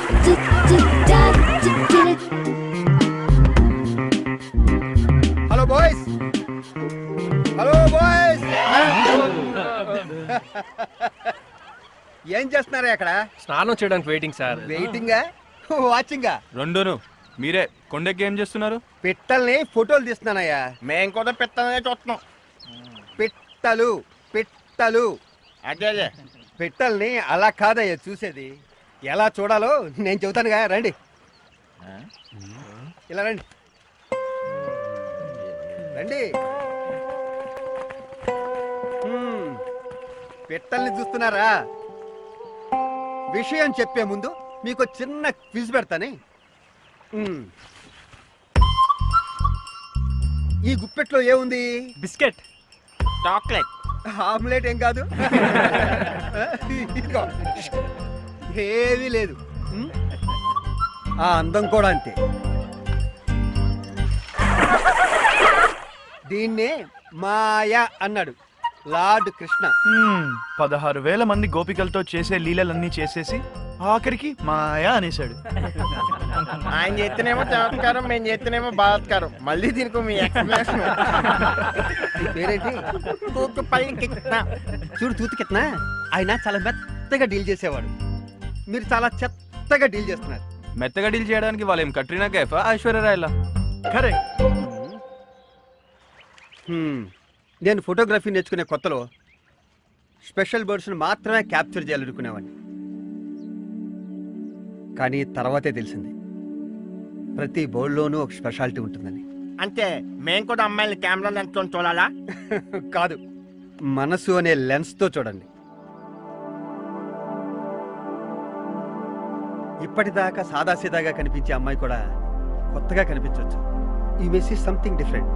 Hello boys hello boys ఏం చేస్తున్నారా అక్కడ స్నానం చేయడానికి వెయిటింగ్ సార్ వెయిటింగా వాచింగా రెండును మీరే కొండెక్కి ఏం చేస్తున్నారు పిట్టల్ని ఫోటోలు తీస్తున్నానయ్యా మేము కూడా పెట్టనే చూస్తున్నాం పిట్టలు పిట్టలు అదే అదే పిట్టల్ని అలా కాదయ్యా చూసేది ఎలా చూడాలో నేను చెబుతానుగా రండి ఇలా రండి రండి హ్మ్. పిట్టల్ని చూస్తున్నారా విషయం చెప్పే ముందు మీకు ఒక చిన్న క్విజ్ పెడతానే హ్మ్. ఈ గుప్పెట్లో ఏముంది బిస్కెట్ చాక్లెట్ ఆమ్లెట్ ఏం కాదు ఇదిగో. ఏమీ లేదు హ్మ్? ఆ అందం కూడా అంతే దీన్నే మాయా అన్నాడు లార్డ్ కృష్ణ హ్మ్, పదహారు వేల మంది గోపికలతో చేసే లీలలన్నీ చేసేసి ఆఖరికి మాయా అనేశాడు ఆయన చేస్తేనేమో చమత్కారం మేము చేస్తేనేమో బలాత్కారం మళ్ళీ దీనికి మీ ఎక్స్ప్లెనేషన్ నీ పేరేంటి తూకు పైకి చూడు తూతికిట్నా ఆయన చాలా మెత్తగా డీల్ చేసేవాడు మీరు చాలా చెత్తగా డీల్ చేస్తున్నారు మెత్తగా డీల్ చేయడానికి వాళ్ళు ఏం కట్రినా కైఫా ఐశ్వర్యరాయలా కరెక్ట్ హ్మ్. నేను ఫోటోగ్రఫీ నేర్చుకునే కొత్తలో స్పెషల్ బర్డ్స్ని మాత్రమే క్యాప్చర్ చేయాలనుకునేవాడిని కానీ తర్వాతే తెలిసింది ప్రతి బోర్డులోనూ ఒక స్పెషాలిటీ ఉంటుందని అంటే మేము కూడా అమ్మాయిని కెమెరా లెన్స్ చూడాలా కాదు మనసు అనే లెన్స్తో చూడండి ఇప్పటిదాకా సాదాసీదాగా కనిపించే అమ్మాయి కూడా కొత్తగా కనిపించవచ్చు ఈ మెస్ ఈ సంథింగ్ డిఫరెంట్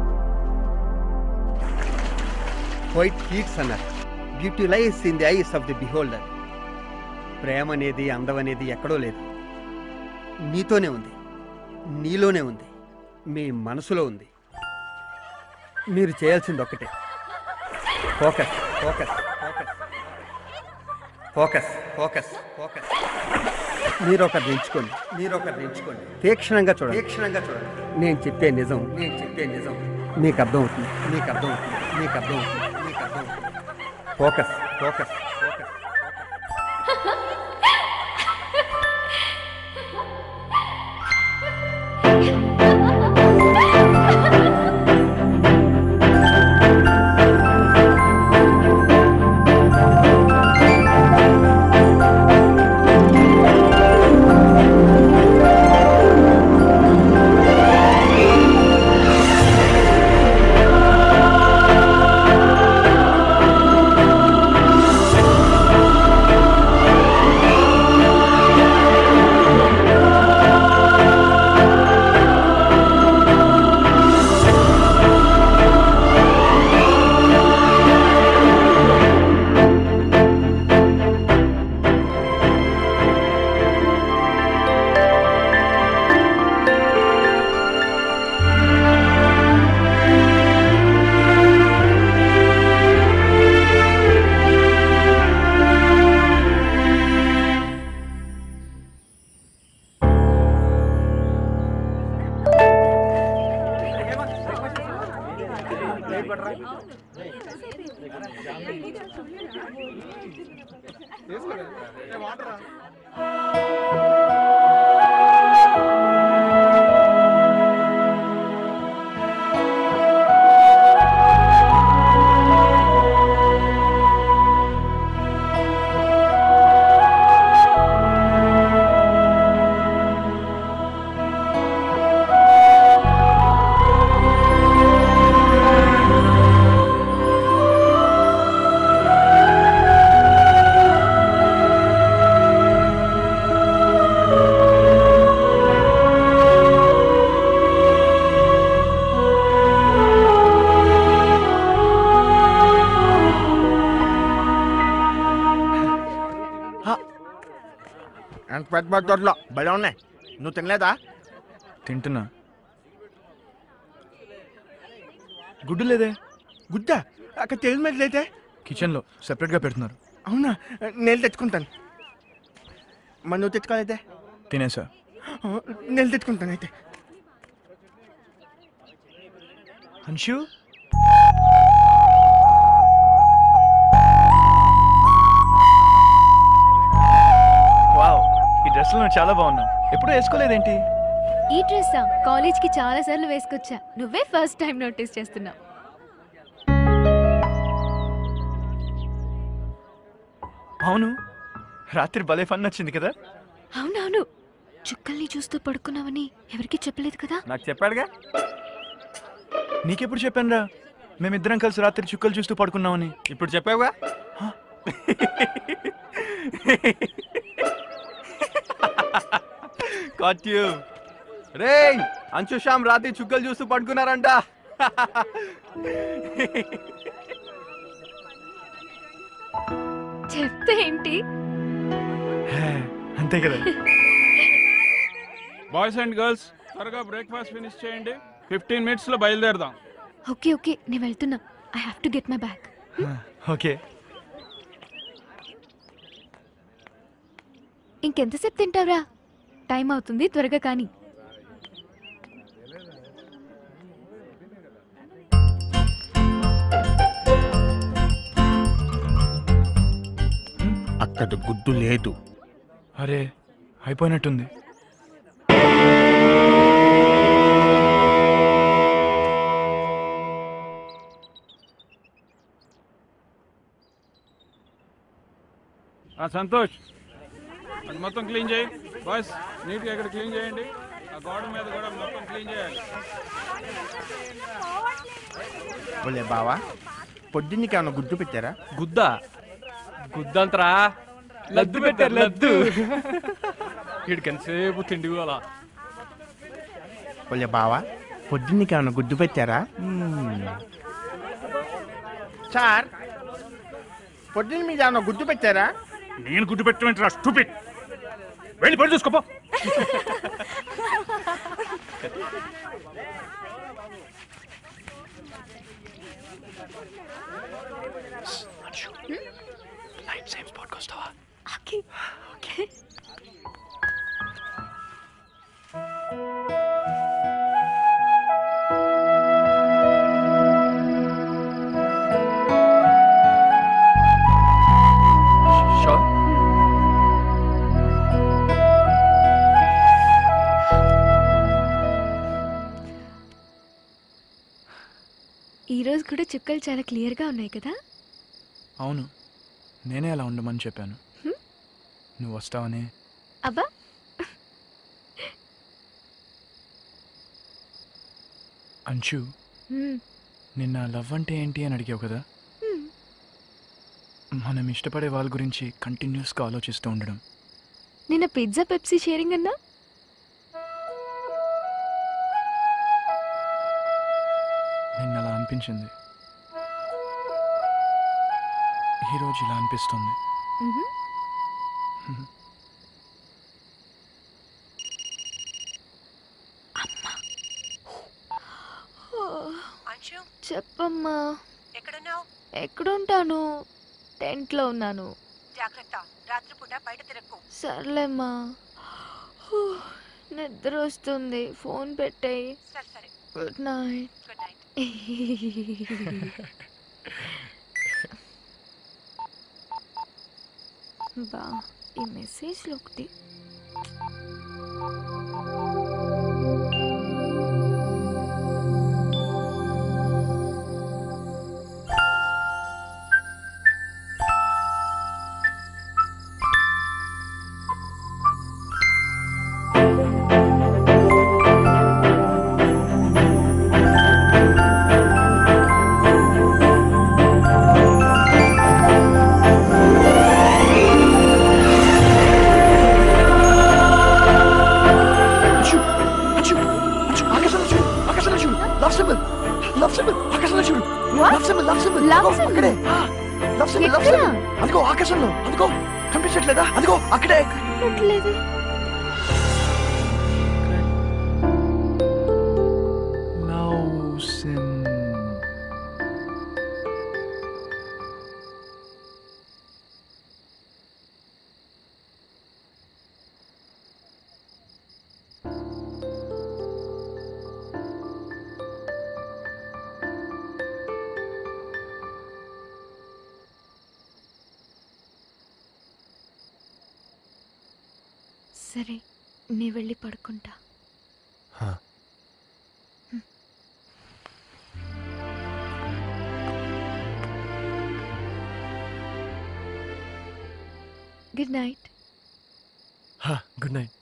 వైట్ హీట్స్ అన్నారు beauty lies in the eyes of the beholder ప్రేమ అనేది అందం అనేది ఎక్కడో లేదు నీతోనే ఉంది నీలోనే ఉంది మీ మనసులో ఉంది మీరు చేయాల్సింది ఒక్కటే focus focus focus focus focus focus మీరు ఒకరిని ఎంచుకోండి మీరు ఒకరిని ఎంచుకోండి తీక్షణంగా చూడండి తీక్షణంగా చూడండి నేను చెప్పే నిజం నేను చెప్పే నిజం మీకు అర్థం అవుతుంది మీకు అర్థం అవుతుంది మీకు అర్థం అవుతుంది మీకు అర్థం అవుతుంది ఫోకస్ ఫోకస్ ఫోకస్ అంత పెద్ద పెద్ద దొడ్లో భలే ఉన్నాయి నువ్వు తినలేదా తింటున్నా గుడ్డు లేదే గుడ్డ అక్కడ తెలియట్లయితే కిచెన్లో సెపరేట్గా పెడుతున్నారు అవునా నేను తెచ్చుకుంటాను మరి నువ్వు తెచ్చుకోలేదే తినేసా నేను తెచ్చుకుంటాను అయితే అంశు వావ్ ఈ డ్రెస్ లో చాలా బాగున్నావు ఎప్పుడు వేసుకోలేదేంటి ఈ డ్రెస్సా కాలేజ్కి చాలా సార్లు వేసుకొచ్చా నువ్వే ఫస్ట్ టైం నోటీస్ చేస్తున్నావు అవును రాత్రి భలే ఫన్ వచ్చింది కదా అవునవును చుక్కల్ని చూస్తూ పడుకున్నావని ఎవరికి చెప్పలేదు కదా నాకు చెప్పాడుగా నీకెప్పుడు చెప్పాను రా మేమిద్దరం కలిసి రాత్రి చుక్కలు చూస్తూ పడుకున్నామని ఇప్పుడు చెప్పావుగా కాట్ యు రే అంశు శ్యామ్ రాత్రి చుక్కలు చూస్తూ పడుకున్నారంట చెప్తే ఏంటి హే, అంతే కదా బాయ్స్ అండ్ గర్ల్స్ త్వరగా బ్రేక్ఫాస్ట్ ఫినిష్ చేయండి ఫిఫ్టీన్ మినిట్స్లో బయలుదేరదాం ఓకే ఓకే నేను వెళ్తున్నా I have to get my bag okay ఇంకెంతసేపు తింటావురా టైం అవుతుంది త్వరగా కానీ అక్కడ గుడ్డు లేదు అరే అయిపోయినట్టుంది ఆ సంతోష్ అది మొత్తం క్లీన్ చేయి బాయ్స్ నీట్గా ఇక్కడ క్లీన్ చేయండి ఆ గోడ మీద కూడా మొత్తం క్లీన్ చేయాలి ఒలే బావా పొద్దున్నకి ఏమైనా గుడ్డు పెట్టారా గుద్ద గుద్దంతరా లద్దు పెట్టారు లద్దు వీడికెంతసేపు తిండి అలా ఒలే బావా పొద్దున్నకి ఏమైనా గుడ్డు పెట్టారా సార్ పొద్దున్న మీద ఏమైనా గుడ్డు పెట్టారా నేను గుడ్డు పెట్టమంటారా స్టూపిడ్ వెళ్ళి పని చూసుకోపో ఓకే షూర్ ఈ రోజు కూడా చుక్కలు చాలా క్లియర్గా ఉన్నాయి కదా అవును నేనే అలా ఉండమని చెప్పాను హ్మ్? నువ్వు వస్తావని అబ్బా అంశు మ్మ్. నిన్న లవ్ అంటే ఏంటి అని అడిగావు కదా మ్మ్. మనం ఇష్టపడే వాళ్ళ గురించి కంటిన్యూస్గా ఆలోచిస్తూ ఉండడం నిన్న పిజ్జా పెప్సీ షేరింగ్ అన్నా నిన్న అలా అనిపించింది ఈరోజు ఇలా అనిపిస్తుంది మ్హూ. అంశు చెప్పమ్మా ఎక్కడున్నావు ఎక్కడుంటాను టెంట్లో ఉన్నాను జాగ్రత్త రాత్రిపూట బయట తిరక్కు సర్లేమ్మా హూ, నిద్ర వస్తుంది ఫోన్ పెట్టేయి సరే సరే గుడ్ నైట్ గుడ్ నైట్ బా ఈ మెసేజ్లో ఒకటి అంశు అంశు అంశు ఆకాశంలో చూడు ఆకాశంలో చూడు లవ్ సింబల్ లవ్ సింబల్ ఆకాశంలో చూడు love symbol love symbol Love అదిగో, symbol? అక్కడే లవ్ సింబల్ లవ్ ఎక్కడ? సింబల్ అదిగో ఆకాశంలో అదిగో కనిపించట్లేదా అదిగో అక్కడే పెట్టలేదు లవ్ సింబల్ సరే నీ వెళ్ళి పడుకుంటా హా. గుడ్ నైట్ హా, గుడ్ నైట్